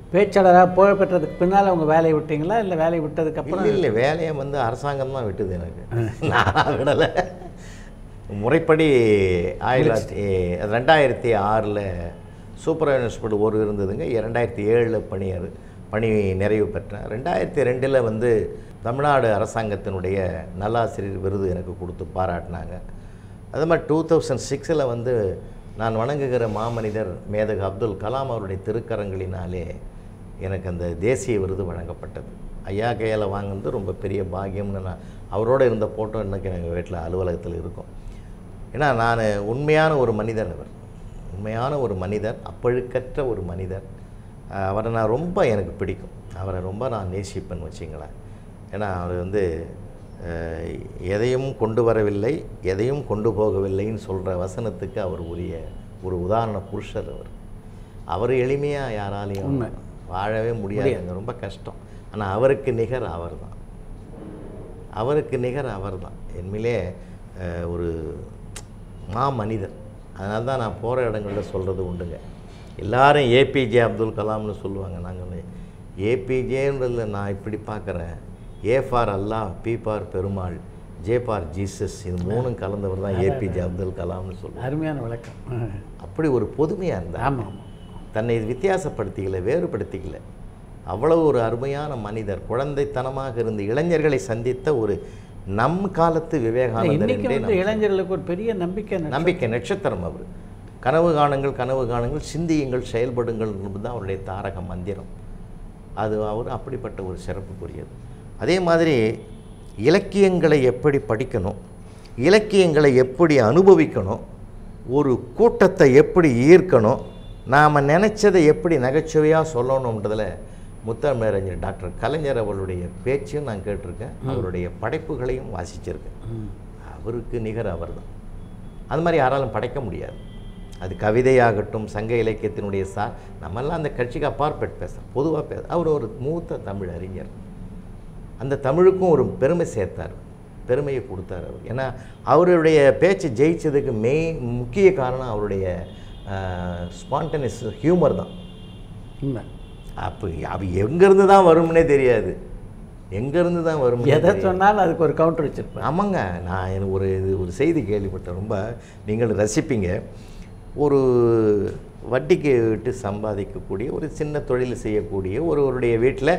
பேச்சாளராக புகழ் பெற்றதுக்கு பின்னால் அவங்க வேலையை விட்டீங்களா இல்லை வேலையை விட்டதுக்கப்புறம் இல்லை இல்லை வேலையை வந்து அரசாங்கம் தான் விட்டுது எனக்கு நான் விடலை முறைப்படி ஆயிரத்தி ரெண்டாயிரத்தி ஆறில் சூப்பர் யூனிவர்சிட்டி ஒரு இருந்ததுங்க ரெண்டாயிரத்தி ஏழில் பணியர் பணி நிறைவு பெற்றேன் ரெண்டாயிரத்தி ரெண்டில் வந்து தமிழ்நாடு அரசாங்கத்தினுடைய நல்லாசிரியர் விருது எனக்கு கொடுத்து பாராட்டினாங்க அது மாதிரி டூ தௌசண்ட் சிக்ஸில் வந்து நான் வணங்குகிற மாமனிதர் மேதகு அப்துல் கலாம் அவருடைய திருக்கரங்களினாலே எனக்கு அந்த தேசிய விருது வழங்கப்பட்டது ஐயா கையால் வாங்கினது ரொம்ப பெரிய பாக்கியம்னு நான் அவரோட இருந்த ஃபோட்டோ இன்னைக்கு எங்கள் வீட்டில் அலுவலகத்தில் இருக்கும் ஏன்னா நான் உண்மையான ஒரு மனிதர் அவர் உண்மையான ஒரு மனிதர் அப்பழுக்கற்ற ஒரு மனிதர் அஹ் அவரை நான் ரொம்ப எனக்கு பிடிக்கும் அவரை ரொம்ப நான் நேசிப்பேன்னு வச்சிங்களேன் ஏன்னா அவர் வந்து அஹ், எதையும் கொண்டு வரவில்லை எதையும் கொண்டு போகவில்லைன்னு சொல்கிற வசனத்துக்கு அவர் உரிய ஒரு உதாரண புருஷர் அவர் அவர் எளிமையாக யாராலையும் உண்மை. வாழவே முடியாதுங்க ரொம்ப கஷ்டம் ஆனால் அவருக்கு நிகர் அவர் தான் அவருக்கு நிகர் அவர் தான் என்மையிலே அஹ், ஒரு மா மனிதர் அதனால தான் நான் போகிற இடங்களில் சொல்கிறது உண்டுங்க எல்லாரும் ஏபிஜே அப்துல் கலாம்னு சொல்லுவாங்க நாங்கள் ஏபிஜேன்றதில் நான் இப்படி பார்க்குறேன் A for Allah B for Perumal J for Jesus இது மூணும் கலந்தவர் தான் ஏபிஜே அப்துல் கலாம்னு சொல்லுவாங்க அருமையான விளக்கம் அப்படி ஒரு பொதுமையாக இருந்தார் ஆமாம் ஆமாம் தன்னை வித்தியாசப்படுத்திக்கல வேறுபடுத்திக்கல அவ்வளவு ஒரு அருமையான மனிதர் குழந்தைத்தனமாக இருந்து இளைஞர்களை சந்தித்த ஒரு நம் காலத்து விவேகானந்தர் இன்னைக்கு என்றே வந்து இளைஞர்களுக்கு ஒரு பெரிய நம்பிக்கை ந- நம்பிக்கை நட்சத்திரம் அவர் கனவு காணுங்கள் கனவு காணுங்கள் சிந்தியுங்கள் செயல்படுங்கள் என்பது தான் அவருடைய தாரக மந்திரம் அது அவர் அப்படிப்பட்ட ஒரு சிறப்புக்குரியது அதே மாதிரி இலக்கியங்களை எப்படி படிக்கணும் இலக்கியங்களை எப்படி அனுபவிக்கணும் ஒரு கூட்டத்தை எப்படி ஈர்க்கணும் நாம் நினச்சதை எப்படி நகைச்சுவையாக சொல்லணுன்றதில் முத்தமிழறிஞர் டாக்டர் கலைஞர் அவர்களுடைய பேச்சையும் நான் கேட்டிருக்கேன் அவருடைய படைப்புகளையும் வாசிச்சிருக்கேன் ம். அவருக்கு நிகர் அவர்தான் அது மாதிரி யாராலும் படைக்க முடியாது அது கவிதையாகட்டும் சங்க இலக்கியத்தினுடைய சா நம்மெல்லாம் அந்த கட்சிக்கு அப்பாற்பட்டு பேசுகிறோம் பொதுவாக பேச அவர் ஒரு மூத்த தமிழ் அறிஞர் அந்த தமிழுக்கும் ஒரு பெருமை சேர்த்தார் பெருமையை கொடுத்தார் அவர் ஏன்னா அவருடைய பேச்சு ஜெயிச்சதுக்கு மெய் முக்கிய காரணம் அவருடைய ஸ்பான்டனியஸ் ஹியூமர் தான் உண்மை அப்போ அது எங்கேருந்து தான் வரும்னே தெரியாது எங்கேருந்து தான் வரும் எதை சொன்னாலும் அதுக்கு ஒரு கவுண்டர் வச்சிருப்பேன் ஆமாங்க நான் எனக்கு ஒரு இது ஒரு செய்தி கேள்விப்பட்டேன் ரொம்ப நீங்கள் ரசிப்பீங்க ஒரு வட்டிக்கு விட்டு சம்பாதிக்கக்கூடிய ஒரு சின்ன தொழில் செய்யக்கூடிய ஒருவருடைய வீட்டில்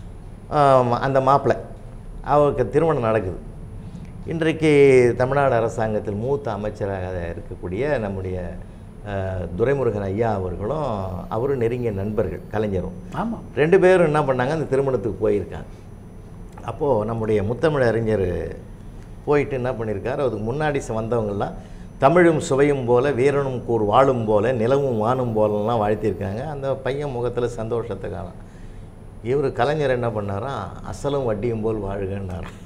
அந்த மாப்பிள்ளை அவருக்கு திருமணம் நடக்குது இன்றைக்கு தமிழ்நாடு அரசாங்கத்தில் மூத்த அமைச்சராக இருக்கக்கூடிய நம்முடைய அஹ், துரைமுருகன் ஐயா அவர்களும் அவரும் நெருங்கிய நண்பர்கள் கலைஞரும் ஆமாம் ரெண்டு பேரும் என்ன பண்ணாங்க அந்த திருமணத்துக்கு போயிருக்காங்க அப்போது நம்முடைய முத்தமிழ் அறிஞர் போயிட்டு என்ன பண்ணியிருக்காரு அதுக்கு முன்னாடி ச- வந்தவங்கெல்லாம் தமிழும் சுவையும் போல வீரனும் கூர் வாழும் போல நிலவும் வானும் போலலாம் வாழ்த்தியிருக்காங்க அந்த பையன் முகத்தில் சந்தோஷத்தை காணும் இவர் கலைஞர் என்ன பண்ணாராம் அசலும் வட்டியும் போல் வாழ்கன்னாராம்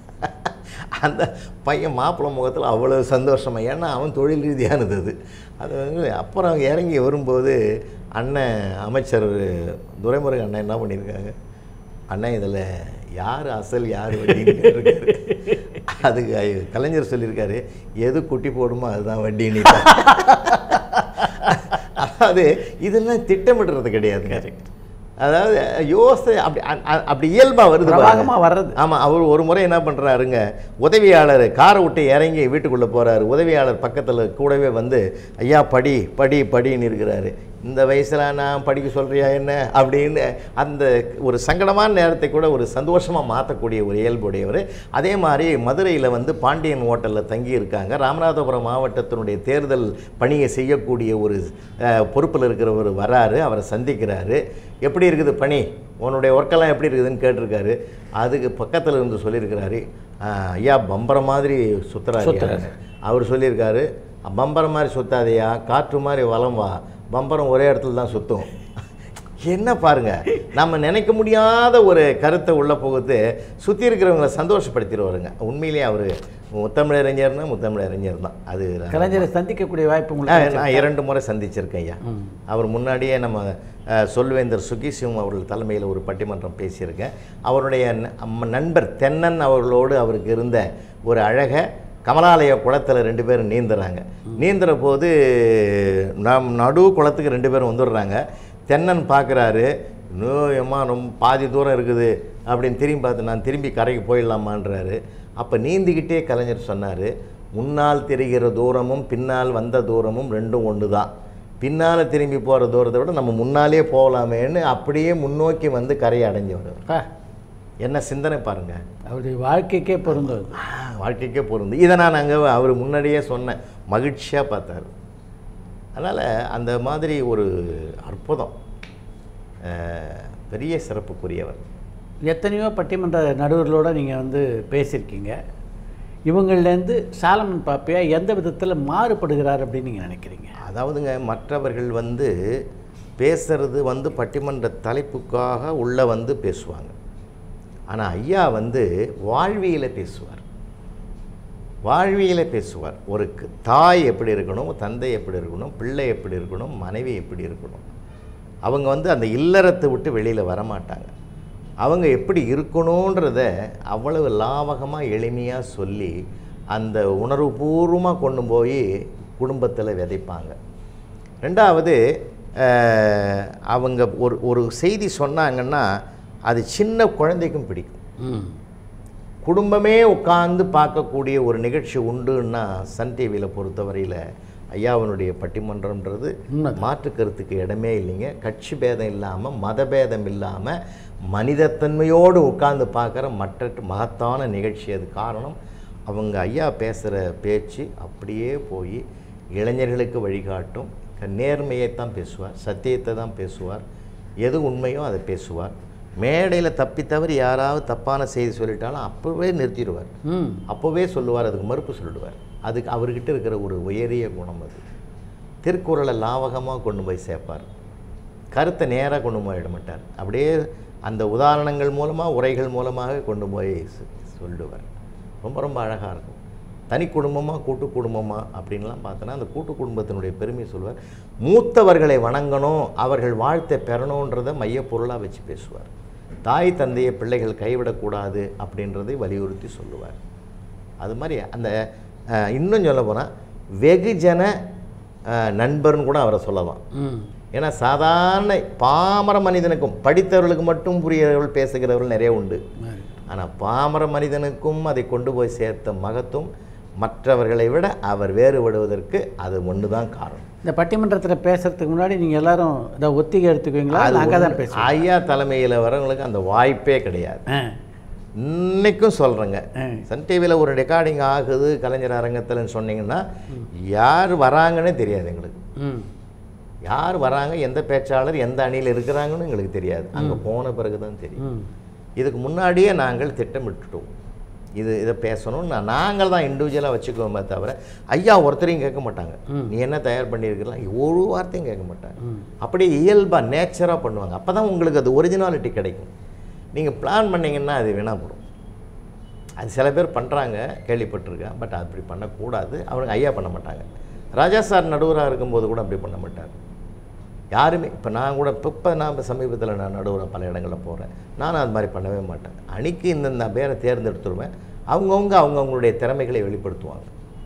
அந்த பையன் மாப்பிள்ளை முகத்தில் அவ்வளோ சந்தோஷமா ஏன்னா அவன் தொழில் ரீதியானது அது அது வந்து அப்புறம் இறங்கி வரும்போது அண்ணன் அமைச்சர் துரைமுருகன் அண்ணன் என்ன பண்ணியிருக்காங்க அண்ணன் இதில் யார் அசல் யார் வட்டின்னு கேட்டிருக்காரு அதுக்கு ஐ- கலைஞர் சொல்லியிருக்காரு எது குட்டி போடுமோ அதுதான் வட்டின்னு அதாவது இதெல்லாம் திட்டமிடுறது கிடையாது அதாவது யோசனை அப்படி அ- அ- அப்படி இயல்பாக வருது பாருங்க. பிரவாகமா வர்றது ஆமாம் அவர் ஒரு முறை என்ன பண்ணுறாருங்க உதவியாளர் காரை விட்டு இறங்கி வீட்டுக்குள்ளே போகிறாரு உதவியாளர் பக்கத்தில் கூடவே வந்து ஐயா படி படி படின்னு இருக்கிறாரு இந்த வயசில் நான் படிக்க சொல்கிறியா என்ன அப்படின்னு அந்த ஒரு சங்கடமான நேரத்தை கூட ஒரு சந்தோஷமாக மாற்றக்கூடிய ஒரு இயல்புடையவர் அதே மாதிரி மதுரையில் வந்து பாண்டியன் ஹோட்டலில் தங்கி இருக்காங்க ராமநாதபுரம் மாவட்டத்தினுடைய தேர்தல் பணியை செய்யக்கூடிய ஒரு பொறுப்பில் இருக்கிறவர் வராரு அவரை சந்திக்கிறாரு எப்படி இருக்குது பணி உன்னுடைய ஒர்க்கெல்லாம் எப்படி இருக்குதுன்னு கேட்டிருக்காரு அதுக்கு பக்கத்தில் இருந்து சொல்லியிருக்கிறாரு "ஆஹ், ஐயா பம்பரம் மாதிரி சுற்றுறாரு அவர் சொல்லியிருக்காரு பம்பரம் மாதிரி சுத்தாதையா காற்று மாதிரி வலம் வா பம்பரம் ஒரே இடத்துல தான் சுற்றும் என்ன பாருங்க நம்ம நினைக்க முடியாத ஒரு கருத்தை உள்ள புகுத்து சுற்றி இருக்கிறவங்களை சந்தோஷப்படுத்திடுவாருங்க உண்மையிலேயே அவர் முத்தமிழறிஞர்னா முத்தமிழறிஞர் தான் அது நான் கலைஞரை சந்திக்கக்கூடிய வாய்ப்பு ஆ, உங்களுக்கு நான் இரண்டு முறை சந்திச்சிருக்கேன் ஐயா ம். அவர் முன்னாடியே நம்ம அஹ், சொல்வேந்தர் சுகிசிவம் அவர்கள் தலைமையில் ஒரு பட்டிமன்றம் பேசியிருக்கேன் அவருடைய ந- அம்ம- நண்பர் தென்னன் அவர்களோடு அவருக்கு இருந்த ஒரு அழக கமலாலய குளத்தில் ரெண்டு பேரும் நீந்துறாங்க நீந்துற போது நாம் நடு குளத்துக்கு ரெண்டு பேரும் வந்துடுறாங்க தென்னன் பார்க்குறாரு இன்னும் ஏம்மா ரொம்ப பாதி தூரம் இருக்குது அப்படின்னு திரும்பி பார்த்து நான் திரும்பி கரைக்கு போயிடலாமான்றாரு அப்போ நீந்திக்கிட்டே கலைஞர் சொன்னார் முன்னால் தெரிகிற தூரமும் பின்னால் வந்த தூரமும் ரெண்டும் ஒன்று தான் பின்னால் திரும்பி போகிற தூரத்தை விட நம்ம முன்னாலே போகலாமேன்னு அப்படியே முன்னோக்கி வந்து கரையை அடைஞ்சவர் அவர். பா என்ன சிந்தனை பாருங்கள் அவருடைய வாழ்க்கைக்கே பொருந்தது வாழ்க்கைக்கே பொருந்து இதை நான் அங்கே அவர் முன்னாடியே சொன்னேன் மகிழ்ச்சியாக பார்த்தாரு அதனால் அந்த மாதிரி ஒரு அற்புதம் அஹ், பெரிய சிறப்புக்குரியவர் எத்தனையோ பட்டிமன்ற நடுவர்களோட நீங்கள் வந்து பேசியிருக்கீங்க இவங்கள்லேருந்து சாலமன் பாப்பையா எந்த விதத்தில் மாறுபடுகிறார் அப்படின்னு நீங்கள் நினைக்கிறீங்க அதாவதுங்க மற்றவர்கள் வந்து பேசுறது வந்து பட்டிமன்ற தலைப்புக்காக உள்ளே வந்து பேசுவாங்க ஆனால் ஐயா வந்து வாழ்வியலை பேசுவார் வாழ்வியலை பேசுவார் ஒரு க- தாய் எப்படி இருக்கணும் தந்தை எப்படி இருக்கணும் பிள்ளை எப்படி இருக்கணும் மனைவி எப்படி இருக்கணும் அவங்க வந்து அந்த இல்லறத்தை விட்டு வெளியில் வரமாட்டாங்க அவங்க எப்படி இருக்கணுன்றத அவ்வளவு லாவகமாக எளிமையாக சொல்லி அந்த உணர்வுபூர்வமாக கொண்டு போய் குடும்பத்தில் விதைப்பாங்க ரெண்டாவது அஹ், அவங்க ஒரு ஒரு செய்தி சொன்னாங்கன்னா அது சின்ன குழந்தைக்கும் பிடிக்கும் ம் குடும்பமே உட்கார்ந்து பார்க்கக்கூடிய ஒரு நிகழ்ச்சி உண்டுன்னா சன் டிவியில் பொறுத்தவரையில் ஐயாவினுடைய பட்டிமன்றம்ன்றது உண்மைதான். மாற்று கருத்துக்கு இடமே இல்லைங்க கட்சி பேதம் இல்லாமல் மதபேதம் இல்லாமல் மனிதத்தன்மையோடு உட்கார்ந்து பார்க்குற மற்ற மகத்தான நிகழ்ச்சி அது காரணம் அவங்க ஐயா பேசுகிற பேச்சு அப்படியே போய் இளைஞர்களுக்கு வழிகாட்டும் க- நேர்மையைத்தான் பேசுவார் சத்தியத்தை தான் பேசுவார் எது உண்மையோ அதை பேசுவார் மேடையில் தப்பி தவறி யாராவது தப்பான செய்தி சொல்லிட்டாலும் அப்போவே நிறுத்திடுவார் ம் அப்போவே சொல்லுவார் அதுக்கு மறுப்பு சொல்லிடுவார் அதுக்கு அவர்கிட்ட இருக்கிற ஒரு உயரிய குணம் அது திருக்குறளை லாவகமாக கொண்டு போய் சேர்ப்பார் கருத்தை நேராக கொண்டு போயிட மாட்டார் அப்படியே அந்த உதாரணங்கள் மூலமாக உரைகள் மூலமாக கொண்டு போய் சொ- சொல்லிடுவார் ரொம்ப ரொம்ப அழகாக இருக்கும் தனி குடும்பமாக கூட்டு குடும்பமாக அப்படின்லாம் பார்த்தோன்னா அந்த கூட்டு குடும்பத்தினுடைய பெருமை சொல்லுவார் மூத்தவர்களை வணங்கணும் அவர்கள் வாழ்த்தை பெறணுன்றதை மையப்பொருளாக வச்சு பேசுவார் தாய் தந்தையை பிள்ளைகள் கைவிடக்கூடாது அப்படின்றதை வலியுறுத்தி சொல்லுவார் அது மாதிரி அந்த அஹ், இன்னும் சொல்ல போனால் வெகுஜன அஹ், நண்பர்னு கூட அவரை சொல்லலாம் ம் ஏன்னா சாதாரண பாமர மனிதனுக்கும் படித்தவர்களுக்கு மட்டும் புரியவர்கள் பேசுகிறவர்கள் நிறைய உண்டு மாதிரி. ஆனால் பாமர மனிதனுக்கும் அதை கொண்டு போய் சேர்த்த மகத்துவம் மற்றவர்களை விட அவர் வேறுபடுவதற்கு அது ஒன்று தான் காரணம் இந்த பட்டிமன்றத்தில் பேசுறதுக்கு முன்னாடி நீங்கள் எல்லாரும் இதை ஒத்திகை எடுத்துக்குவீங்களா அது நாங்கள் தான் ஒண்ணு- பேசுவோம் ஐயா தலைமையில் வரவங்களுக்கு அந்த வாய்ப்பே கிடையாது ஆ இன்னைக்கும் சொல்கிறேங்க ஆ. சன் டிவியில் ஒரு ரெக்கார்டிங் ஆகுது கலைஞர் அரங்கத்தில்னு சொன்னீங்கன்னா யார் வராங்கன்னே தெரியாது எங்களுக்கு ம் யார் வராங்க எந்த பேச்சாளர் எந்த அணியில் இருக்கிறாங்கன்னு எங்களுக்கு தெரியாது அங்கே போன பிறகு தான் தெரியும் ம் இதுக்கு முன்னாடியே நாங்கள் திட்டமிட்டுட்டோம் இது இதை பேசணும்னு நான் நாங்கள் தான் இண்டிவிஜுவலாக வச்சுக்குவோமே தவிர ஐயா ஒருத்தரையும் கேட்க மாட்டாங்க நீ என்ன தயார் பண்ணியிருக்கலாம் ஒரு வார்த்தையும் கேட்க மாட்டாங்க ம். அப்படியே இயல்பாக நேச்சராக பண்ணுவாங்க அப்போ தான் உங்களுக்கு அது ஒரிஜினாலிட்டி கிடைக்கும் நீங்கள் பிளான் பண்ணீங்கன்னா அது வீணாக போடும் அது சில பேர் பண்ணுறாங்க கேள்விப்பட்டிருக்கேன் பட் அப்படி பண்ணக்கூடாது அவனுக்கு ஐயா பண்ண மாட்டாங்க ராஜா சார் நடுவராக இருக்கும்போது கூட அப்படி பண்ண மாட்டார் யாருமே இப்போ நான் கூட இப்போ இப்போ நான் இப்போ சமீபத்தில் நான் நடுவராக பல இடங்களில் போகிறேன் நானும் அது மாதிரி பண்ணவே மாட்டேன் அன்னைக்கு இந்தந்த பேரை தேர்ந்தெடுத்துருவேன் அவங்கவுங்க அவங்கவுங்களுடைய திறமைகளை வெளிப்படுத்துவாங்க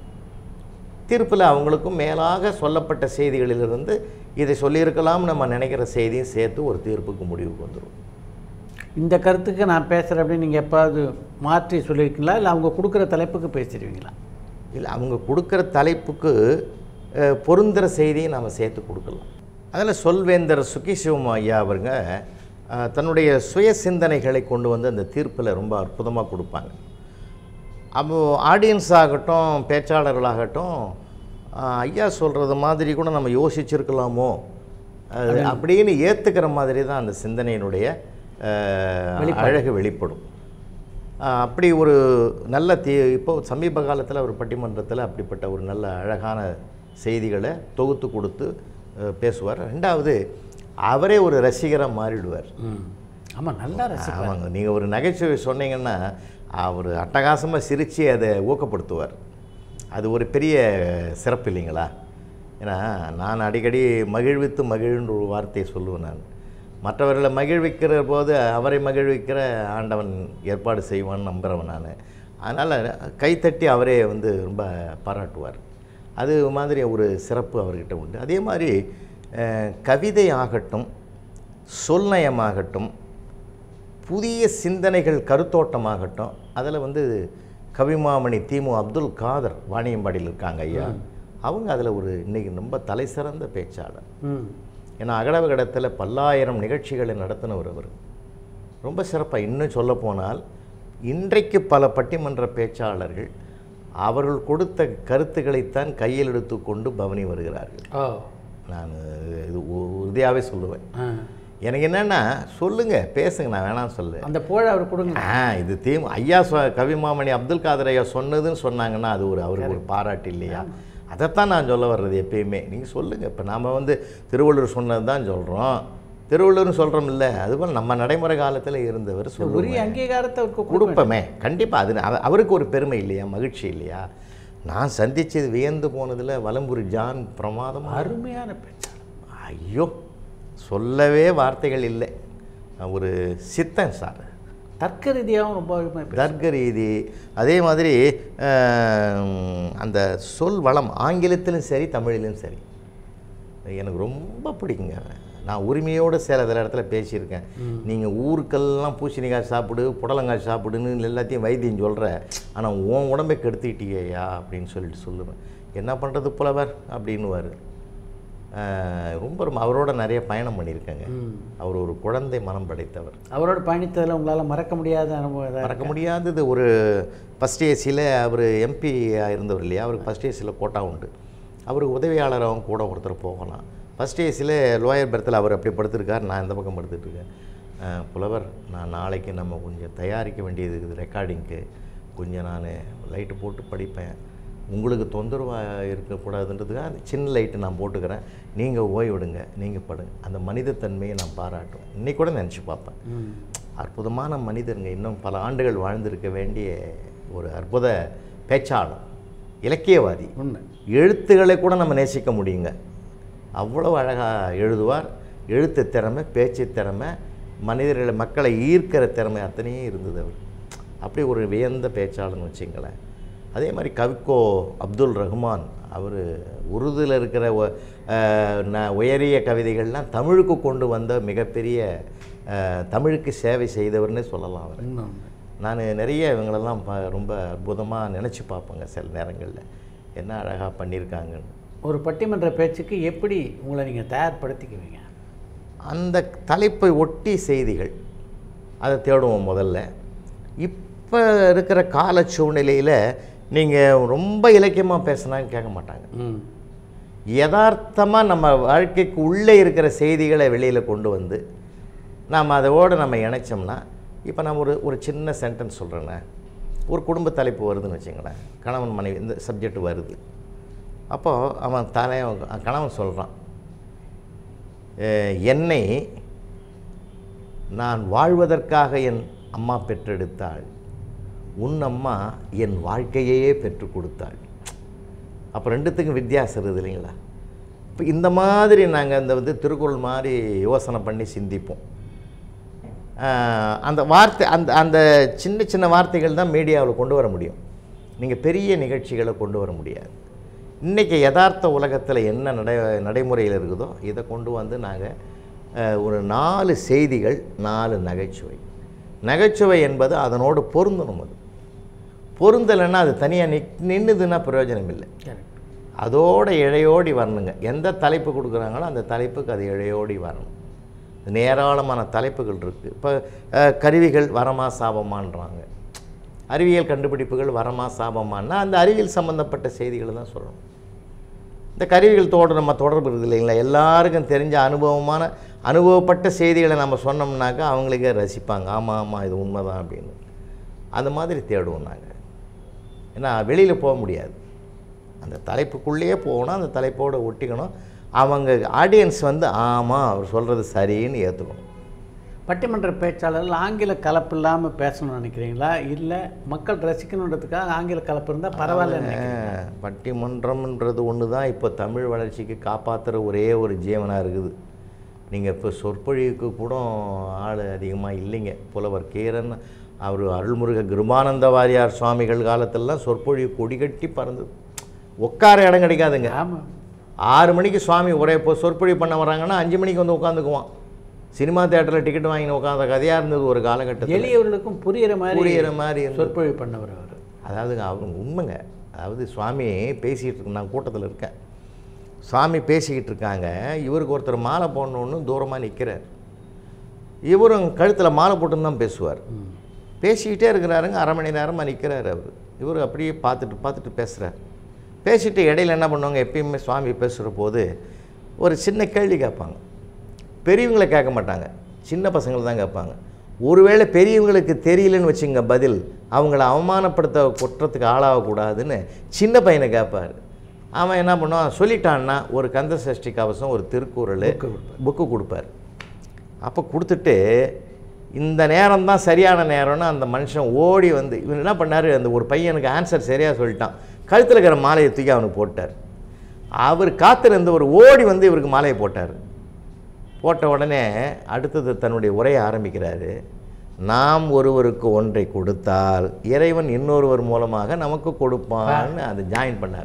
தீர்ப்பில் அவங்களுக்கும் மேலாக சொல்லப்பட்ட செய்திகளிலிருந்து இதை சொல்லியிருக்கலாம்னு நம்ம நினைக்கிற செய்தியும் சேர்த்து ஒரு தீர்ப்புக்கு முடிவுக்கு வந்துடும் இந்த கருத்துக்கு நான் பேசுகிறேன் அப்படின்னு நீங்கள் எப்பாவது மாற்றி சொல்லியிருக்கீங்களா இல்லை அவங்க கொடுக்குற தலைப்புக்கு பேசிடுவீங்களா இல்லை அவங்க கொடுக்குற தலைப்புக்கு அஹ், பொருந்துற செய்தியை நாம் சேர்த்து கொடுக்கலாம் அதில் சொல்வேந்தர் சுகிசிவம் ஐயா அவருங்க அஹ், தன்னுடைய சுய சிந்தனைகளை கொண்டு வந்து அந்த தீர்ப்பில் ரொம்ப அற்புதமாக கொடுப்பாங்க அப்போ ஆடியன்ஸ் ஆகட்டும் பேச்சாளர்களாகட்டும் அஹ், ஐயா சொல்கிறது மாதிரி கூட நம்ம யோசிச்சிருக்கலாமோ அது அப்படின்னு ஏற்றுக்கிற மாதிரி தான் அந்த சிந்தனையினுடைய அஹ், அழகு வெளிப்படும் ஆஹ் அப்படி ஒரு நல்ல தீ இப்போ சமீப காலத்தில் ஒரு பட்டிமன்றத்தில் அப்படிப்பட்ட ஒரு நல்ல அழகான செய்திகளை தொகுத்து கொடுத்து அஹ், பேசுவார் ரெண்டாவது அவரே ஒரு ரசிகராக மாறிடுவார் ம் ஆமாம் நல்லா ரசி ஆமாங்க நீங்கள் ஒரு நகைச்சுவை சொன்னீங்கன்னா அவர் அட்டகாசமாக சிரித்து அதை ஊக்கப்படுத்துவார் அது ஒரு பெரிய சிறப்பு இல்லைங்களா ஏன்னா நான் அடிக்கடி மகிழ்வித்து மகிழ்ன்ற ஒரு வார்த்தையை சொல்லுவேன் நான் மற்றவர்களை மகிழ்விக்கிற போது அவரை மகிழ்விக்கிற ஆண்டவன் ஏற்பாடு செய்வான்னு நம்புகிறவன் நான் அதனால் கைத்தட்டி அவரே வந்து ரொம்ப பாராட்டுவார் அது மாதிரி ஒரு சிறப்பு அவர்கிட்ட உண்டு அதே மாதிரி அஹ், கவிதை ஆகட்டும் சொல்நயமாகட்டும் புதிய சிந்தனைகள் கருத்தோட்டமாகட்டும் அதில் வந்து கவிமாமணி திமு அப்துல் காதர் வாணியம்பாடியில் இருக்காங்க ஐயா அவங்க அதில் ஒரு இன்னைக்கு ரொம்ப தலை சிறந்த பேச்சாளர் ம் ஏன்னா அகடவகடத்தில் பல்லாயிரம் நிகழ்ச்சிகளை நடத்தினவர் அவர் ரொம்ப சிறப்பாக இன்னும் சொல்லப்போனால் இன்றைக்கு பல பட்டிமன்ற பேச்சாளர்கள் அவர்கள் கொடுத்த கருத்துக்களைத்தான் கையில் எடுத்துக்கொண்டு பவனி வருகிறார்கள் ஓ நான் இது உ- உறுதியாகவே சொல்லுவேன் ஆ எனக்கு என்னென்னா சொல்லுங்கள் பேசுங்க நான் வேணாம் சொல்ல அந்த புகழ அவர் கொடுங்க ஆ இது தீம் ஐயா சொ கவிமாமணி அப்துல் காதர் ஐயா சொன்னதுன்னு சொன்னாங்கன்னா அது ஒரு அவருக்கு ஒரு பாராட்டு இல்லையா அதைத்தான் நான் சொல்ல வர்றது எப்பயுமே நீங்கள் சொல்லுங்கள் இப்போ நாம் வந்து திருவள்ளுவர் சொன்னது தான் சொல்கிறோம் திருவள்ளுவர்னு சொல்கிறோம் இல்லை அதுபோல் நம்ம நடைமுறை காலத்தில் இருந்தவர் சொல்லுவோம் உரிய அங்கீகாரத்தை அவருக்கு கொடு கொடுப்போமே கண்டிப்பாக அது அவ- அவருக்கு ஒரு பெருமை இல்லையா மகிழ்ச்சி இல்லையா நான் சந்திச்சது வியந்து போனதில் வலம்புரி ஜான் பிரமாதமாக அருமையான பேச்சாளர் ஐயோ சொல்லவே வார்த்தைகள் இல்லை ஒரு சித்தன் சார் தர்க்க ரீதியாகவும் ரொம்ப அருமையாக பேசுவார். தர்க்க ரீதி அதே மாதிரி ஆம், அந்த சொல் வளம் ஆங்கிலத்திலும் சரி தமிழிலும் சரி எனக்கு ரொம்ப பிடிக்குங்க நான் உரிமையோடு சில சில இடத்துல பேசியிருக்கேன் நீங்கள் ஊருக்கெல்லாம் பூசணிக்காய் சாப்பிடு புடலங்காய் சாப்பிடுன்னு எல்லாத்தையும் வைத்தியம் சொல்கிற ஆனால் உன் உடம்பை கெடுத்துக்கிட்டியா அப்படின்னு சொல்லிட்டு சொல்லுவேன் என்ன பண்ணுறது புலவர் அப்படின்னுவார் ரொம்ப ரொம்ப அவரோட நிறைய பயணம் பண்ணியிருக்கேங்க ம் அவர் ஒரு குழந்தை மனம் படைத்தவர் அவரோட பயணித்ததில் உங்களால் மறக்க முடியாத அனுபவம் ஏதாவது மறக்க முடியாதது ஒரு ஃபஸ்ட் ஏசியில் அவர் எம்பி இருந்தவர் இல்லையா அவருக்கு ஃபஸ்ட் ஏசியில் கோட்டா உண்டு அவருக்கு உதவியாளராகவும் கூட ஒருத்தர் போகலாம் ஃபஸ்ட் ஏசியில் லோயர் பெர்த்தில் அவர் அப்படி படுத்திருக்கார் நான் இந்த பக்கம் படுத்துட்டு இருக்கேன் அஹ், புலவர் நான் நாளைக்கு நம்ம கொஞ்சம் தயாரிக்க வேண்டியது இருக்குது ரெக்கார்டிங்க்கு கொஞ்சம் நான் லைட்டு போட்டு படிப்பேன் உங்களுக்கு தொந்தரவாக இருக்கக்கூடாதுன்றதுக்காக அந்த சின்ன லைட்டு நான் போட்டுக்கிறேன் நீங்கள் ஓய்விடுங்க நீங்கள் படுங்க அந்த மனிதத்தன்மையை நான் பாராட்டுவேன் இன்னைக்கு கூட நினச்சி பார்ப்பேன் ம் அற்புதமான மனிதருங்க இன்னும் பல ஆண்டுகள் வாழ்ந்திருக்க வேண்டிய ஒரு அற்புத பேச்சாளர் இலக்கியவாதி உண்மை எழுத்துக்களை கூட நம்ம நேசிக்க முடியுங்க அவ்வளவு அழகாக எழுதுவார் எழுத்து திறமை பேச்சு திறமை மனிதர்களை மக்களை ஈர்க்கிற திறமை அத்தனையும் இருந்தது அவர் அப்படி ஒரு வியந்த பேச்சாளர்னு வச்சுங்களேன் அதே மாதிரி கவிக்கோ அப்துல் ரஹ்மான் அவர் உருதுல இருக்கிற ஒ- அஹ், ந- உயரிய கவிதைகள்லாம் தமிழுக்கு கொண்டு வந்த மிகப்பெரிய அஹ், தமிழுக்கு சேவை செய்தவர்னே சொல்லலாம் அவர் உண்மை உண்மை நான் நிறைய இவங்களெல்லாம் ப ரொம்ப அற்புதமாக நினச்சி பார்ப்பேங்க சில நேரங்களில் என்ன அழகாக பண்ணியிருக்காங்கன்னு ஒரு பட்டிமன்ற பேச்சுக்கு எப்படி உங்களை நீங்கள் தயார்படுத்திக்குவீங்க அந்த தலைப்பை ஒட்டி செய்திகள் அதை தேடுவோம் முதல்ல இப்போ இருக்கிற கால சூழ்நிலையில் நீங்கள் ரொம்ப இலக்கியமாக பேசினான்னு கேட்க மாட்டாங்க ம் யதார்த்தமாக நம்ம வாழ்க்கைக்கு உள்ளே இருக்கிற செய்திகளை வெளியில் கொண்டு வந்து நாம் அதோடு நம்ம இணைச்சோம்னா இப்போ நான் ஒரு ஒரு சின்ன சென்டென்ஸ் சொல்கிறேன்னே ஒரு குடும்ப தலைப்பு வருதுன்னு வச்சுங்களேன் கணவன் மனைவி இந்த சப்ஜெக்ட் வருது அப்போது அவன் தலை கணவன் சொல்கிறான் என்னை நான் வாழ்வதற்காக என் அம்மா பெற்றெடுத்தாள் உன் அம்மா என் வாழ்க்கையையே பெற்றுக் கொடுத்தாள் அப்போ ரெண்டுத்துக்கும் வித்தியாசம் இருக்குது இல்லைங்களா இப்போ இந்த மாதிரி நாங்கள் அந்த வந்து திருக்குறள் மாதிரி யோசனை பண்ணி சிந்திப்போம் ஆஹ் அந்த வார்த்தை அந்த அந்த சின்ன சின்ன வார்த்தைகள் தான் மீடியாவில் கொண்டு வர முடியும் நீங்கள் பெரிய நிகழ்ச்சிகளை கொண்டு வர முடியாது இன்றைக்கி யதார்த்த உலகத்தில் என்ன நடை நடைமுறையில் இருக்குதோ இதை கொண்டு வந்து நாங்கள் ஒரு நாலு செய்திகள் நாலு நகைச்சுவை நகைச்சுவை என்பது அதனோடு பொருந்தணும் அது பொருந்தலைன்னா அது தனியாக நிக் நின்றுதுன்னா பிரயோஜனம் இல்லை கரெக்ட் அதோட இழையோடி வரணுங்க எந்த தலைப்பு கொடுக்குறாங்களோ அந்த தலைப்புக்கு அது இழையோடி வரணும் ஏராளமான தலைப்புகள் இருக்குது இப்போ அஹ், கருவிகள் வரமா சாபமான்றாங்க அறிவியல் கண்டுபிடிப்புகள் வரமா சாபமான்னா அந்த அறிவியல் சம்மந்தப்பட்ட செய்திகளை தான் சொல்லணும் இந்த கருவிகள் தோடு நம்ம தொடர்பு இருக்குது இல்லைங்களா எல்லாருக்கும் தெரிஞ்ச அனுபவமான அனுபவப்பட்ட செய்திகளை நம்ம சொன்னோம்னாக்கா அவங்களுக்கே ரசிப்பாங்க ஆமாம் ஆமாம் இது உண்மைதான் அப்படின்னு அந்த மாதிரி தேடுவோம் நாங்கள் ஏன்னா வெளியில் போக முடியாது அந்த தலைப்புக்குள்ளேயே போகணும் அந்த தலைப்போடு ஒட்டிக்கணும் அவங்க ஆடியன்ஸ் வந்து ஆமாம் அவர் சொல்கிறது சரின்னு ஏற்றுக்கணும் பட்டிமன்ற பேச்சாளர்கள் ஆங்கில கலப்பு இல்லாமல் பேசணும்னு நினைக்கிறீங்களா இல்லை மக்கள் ரசிக்கணுன்றதுக்காக ஆங்கில கலப்பு இருந்தால் பரவாயில்ல அஹ், பட்டிமன்றம்ன்றது ஒன்று தான் இப்போ தமிழ் வளர்ச்சிக்கு காப்பாற்றுற ஒரே ஒரு ஜீவனாக இருக்குது நீங்கள் இப்போ சொற்பொழிவுக்கு கூட ஆள் அதிகமாக இல்லைங்க புலவர் கீரன் அவர் அருள்முருக கிருபானந்த வாரியார் சுவாமிகள் காலத்திலலாம் சொற்பொழிவு கொடிகட்டி பறந்தது உட்கார இடம் கிடைக்காதுங்க ஆமாம் ஆறு மணிக்கு சுவாமி ஒரே இப்போ சொற்பொழிவு பண்ண வராங்கன்னா அஞ்சு மணிக்கு வந்து உட்காந்துக்குவான் சினிமா தேட்டரில் டிக்கெட் வாங்கி உட்காந்த கதையாக இருந்தது ஒரு காலகட்டத்தில் எளியவர்களுக்கும் புரியிற மாதிரி புரியிற மாதிரி இருந்தது. சொற்பொழிவு பண்ணவர் அவர் அதாவதுங்க அவங்க உண்மைங்க அதாவது சுவாமி பேசிக்கிட்டு இருக்கு நான் கூட்டத்தில் இருக்கேன் சுவாமி பேசிக்கிட்டு இருக்காங்க இவருக்கு ஒருத்தர் மாலை போடணுன்னு தூரமாக நிற்கிறார் இவரும் கழுத்தில் மாலை போட்டுன்னு தான் பேசுவார் பேசிக்கிட்டே இருக்கிறாருங்க அரை மணி நேரமாக நிற்கிறார் அவர் இவர் அப்படியே பார்த்துட்டு பார்த்துட்டு பேசுகிறார் பேசிட்டு இடையில என்ன பண்ணுவாங்க எப்பயுமே சுவாமி பேசுகிற போது ஒரு சின்ன கேள்வி கேட்பாங்க பெரியவங்களை கேட்க மாட்டாங்க சின்ன பசங்களை தான் கேட்பாங்க ஒருவேளை பெரியவங்களுக்கு தெரியலன்னு வச்சுங்க பதில் அவங்கள அவமானப்படுத்த குற்றத்துக்கு ஆளாகக்கூடாதுன்னு சின்ன பையனை கேட்பார் அவன் என்ன பண்ணுவான் சொல்லிட்டான்னா ஒரு கந்த சஷ்டி கவசம் ஒரு திருக்குறள் புக்கு கொடுப்பார் அப்போ கொடுத்துட்டு இந்த நேரம் தான் சரியான நேரம்னு அந்த மனுஷன் ஓடி வந்து இவன் என்ன பண்ணார் அந்த ஒரு பையனுக்கு ஆன்சர் சரியாக சொல்லிட்டான் கழுத்தில் இருக்கிற மாலையை தூக்கி அவனுக்கு போட்டார் அவர் காத்திருந்தவர் ஓடி வந்து இவருக்கு மாலையை போட்டார் போட்ட உடனே அடுத்தது தன்னுடைய உரையை ஆரம்பிக்கிறாரு நாம் ஒருவருக்கு ஒன்றை கொடுத்தால் இறைவன் இன்னொருவர் மூலமாக நமக்கு கொடுப்பான்னு அதை ஜாயின் பண்ணார்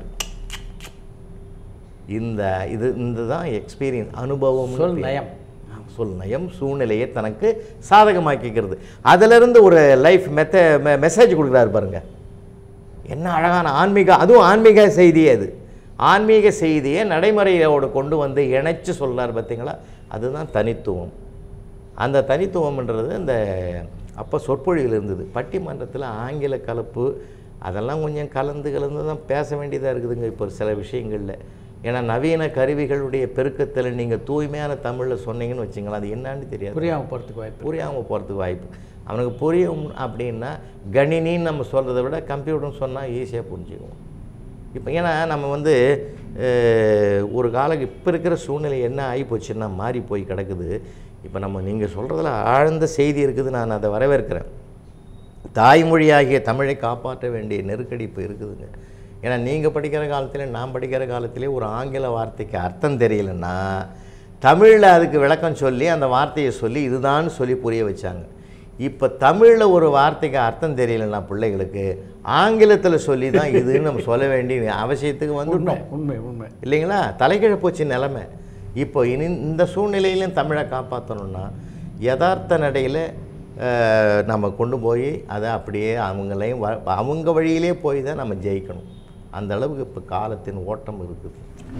இந்த இது இந்த தான் எக்ஸ்பீரியன்ஸ் அனுபவம் சொல் நயம் சொல் நயம் சூழ்நிலையை தனக்கு சாதகமாக்கிக்கிறது அதிலிருந்து ஒரு லைஃப் மெத்த மெசேஜ் கொடுக்குறாரு பாருங்க என்ன அழகான ஆன்மீக அதுவும் ஆன்மீக செய்தி அது ஆன்மீக செய்தியை நடைமுறையோடு கொண்டு வந்து இணைச்சு சொல்றார் பார்த்தீங்களா அதுதான் தனித்துவம் அந்த தனித்துவம்ன்றது இந்த அப்போ சொற்பொழிவில் இருந்தது பட்டிமன்றத்தில் ஆங்கில கலப்பு அதெல்லாம் கொஞ்சம் கலந்து கலந்து தான் பேச வேண்டியதாக இருக்குதுங்க இப்போ சில விஷயங்களில் ஏன்னா நவீன கருவிகளுடைய பெருக்கத்தில் நீங்கள் தூய்மையான தமிழில் சொன்னீங்கன்னு வச்சுங்களேன் அது என்னன்னு தெரியாது புரியாமல் போகிறதுக்கு வாய்ப்பு புரியாமல் போகிறதுக்கு வாய்ப்பு அவனுக்கு புரியும் அப்படின்னா கணினின்னு நம்ம சொல்கிறத விட கம்ப்யூட்டர்னு சொன்னால் ஈஸியாக புரிஞ்சுக்குவோம் இப்போ ஏன்னா நம்ம வந்து அஹ், ஒரு கால இப்போ இருக்கிற சூழ்நிலை என்ன ஆகி போச்சுன்னா மாறி போய் கிடக்குது இப்போ நம்ம நீங்கள் சொல்கிறதுல ஆழ்ந்த செய்தி இருக்குது நான் அதை வரவேற்கிறேன் தாய்மொழியாகிய தமிழை காப்பாற்ற வேண்டிய நெருக்கடி இப்போ இருக்குதுங்க ஏன்னா நீங்கள் படிக்கிற காலத்தில் நான் படிக்கிற காலத்திலே ஒரு ஆங்கில வார்த்தைக்கு அர்த்தம் தெரியலன்னா தமிழில் அதுக்கு விளக்கம் சொல்லி அந்த வார்த்தையை சொல்லி இதுதான் சொல்லி புரிய வச்சாங்க இப்போ தமிழில் ஒரு வார்த்தைக்கு அர்த்தம் தெரியலன்னா பிள்ளைகளுக்கு ஆங்கிலத்தில் சொல்லி தான் இதுன்னு நம்ம சொல்ல வேண்டிய அவசியத்துக்கு உண்மை வந்துட்டோம் உண்மை உண்மை இல்லைங்களா தலைகீழ போச்சு நிலைமை இப்போ இனி இந்த சூழ்நிலையிலும் தமிழை காப்பாற்றணும்னா யதார்த்த நடையில் நம்ம கொண்டு போய் அதை அப்படியே அவங்களையும் வ- அவங்க வழியிலே போய் தான் நம்ம ஜெயிக்கணும் அந்த அளவுக்கு இப்போ காலத்தின் ஓட்டம் இருக்குது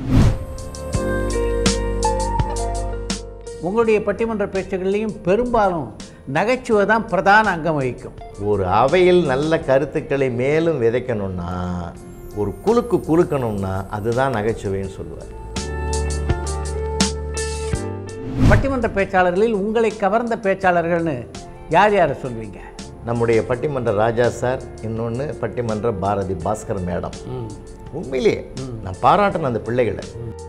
உங்களுடைய பட்டிமன்ற பேச்சுகள்லையும் பெரும்பாலும் நகைச்சுவை தான் பிரதான அங்கம் வகிக்கும் ஒரு அவையில் நல்ல கருத்துக்களை மேலும் விதைக்கணும்னா ஒரு குலுக்கு குலுக்கணும்னா அதுதான் நகைச்சுவைன்னு சொல்லுவார் பட்டிமன்ற பேச்சாளர்களில் உங்களை கவர்ந்த பேச்சாளர்கள்னு யார் யாரை சொல்வீங்க நம்முடைய பட்டிமன்ற ராஜா சார் இன்னொன்று பட்டிமன்ற பாரதி பாஸ்கர் மேடம் உண்மையிலேயே நான் பாராட்டின அந்த பிள்ளைகளை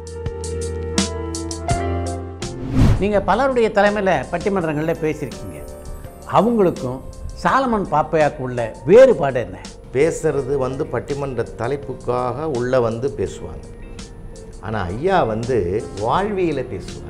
நீங்கள் பலருடைய தலைமையில் பட்டிமன்றங்களில் பேசியிருக்கீங்க அவங்களுக்கும் சாலமன் பாப்பையாக்கு உள்ள வேறுபாடு என்ன பேசுறது வந்து பட்டிமன்ற தலைப்புக்காக உள்ளே வந்து பேசுவாங்க ஆனால் ஐயா வந்து வாழ்வியல பேசுவார்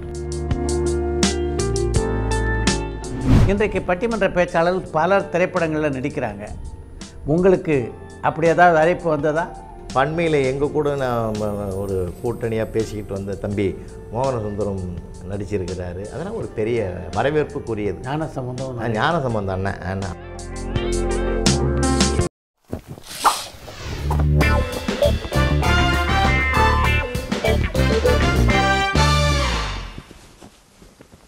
இன்றைக்கு பட்டிமன்ற பேச்சாளர்கள் பலர் திரைப்படங்களில் நடிக்கிறாங்க உங்களுக்கு அப்படி ஏதாவது அழைப்பு வந்ததா பண்மையில் எங்கள் கூட நான் ம- ஒரு கூட்டணியாக பேசிக்கிட்டு வந்த தம்பி மோகனசுந்தரம் நடிச்சிருக்கிறாரு அதெல்லாம் ஒரு பெரிய வரவேற்புக்குரியது ஞான சம்பந்தம் நான் ஞான சம்பந்தம் அண்ணன் அண்ணா